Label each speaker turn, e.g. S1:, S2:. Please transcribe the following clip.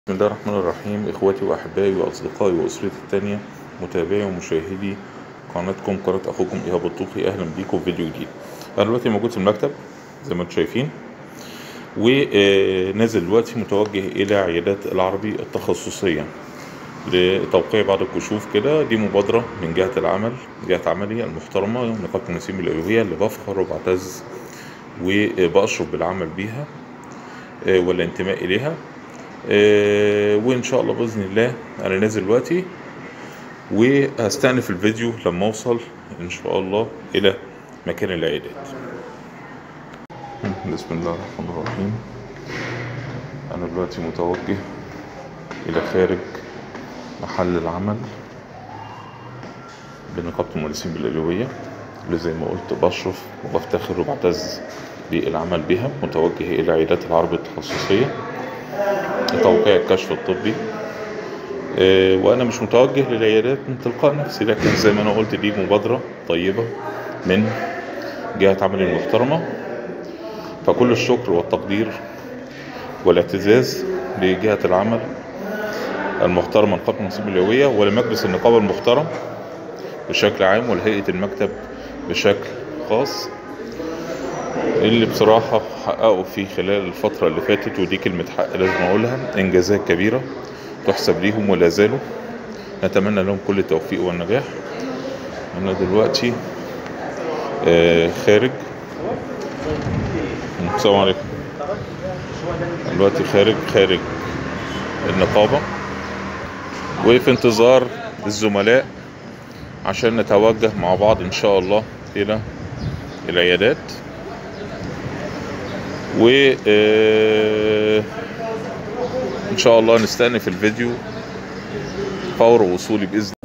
S1: بسم الله الرحمن الرحيم اخواتي واحبائي واصدقائي واسرتي التانية متابعي ومشاهدي قناتكم قناة اخوكم ايهاب الطوخي اهلا بيكم في فيديو جديد انا دلوقتي موجود في المكتب زي ما انتم شايفين ونازل دلوقتي متوجه الى عيادات العربي التخصصية لتوقيع بعض الكشوف كده دي مبادرة من جهة العمل جهة عملي المحترمة نقابة النسيم الألوهية اللي بفخر وبعتز وبأشرف بالعمل بيها والانتماء إليها آه، وان شاء الله باذن الله انا نازل دلوقتي وهستأنف الفيديو لما اوصل ان شاء الله الى مكان العيادات بسم الله الرحمن الرحيم انا دلوقتي متوجه الى خارج محل العمل بنقابة المهندسين بالألوية اللي زي ما قلت بشرف وبفتخر وبعتز بالعمل بها متوجه إلى عيادات العرب التخصصية لتوقيع الكشف الطبي آه، وانا مش متوجه للعيادات من تلقاء نفسي لكن زي ما انا قلت دي مبادره طيبه من جهه عمل المحترمه فكل الشكر والتقدير والاعتزاز لجهه العمل المحترمه نقابه النسيب اليوميه ولمجلس النقابه المحترم بشكل عام ولهيئه المكتب بشكل خاص اللي بصراحة حققوا في خلال الفترة اللي فاتت ودي كلمة حق لازم أقولها إنجازات كبيرة تحسب ليهم ولا زالوا نتمنى لهم كل التوفيق والنجاح أنا دلوقتي آه خارج السلام عليكم دلوقتي خارج خارج النقابة وفي انتظار الزملاء عشان نتوجه مع بعض إن شاء الله إلى العيادات و آه، ان شاء الله نستأنف الفيديو فور وصولي باذن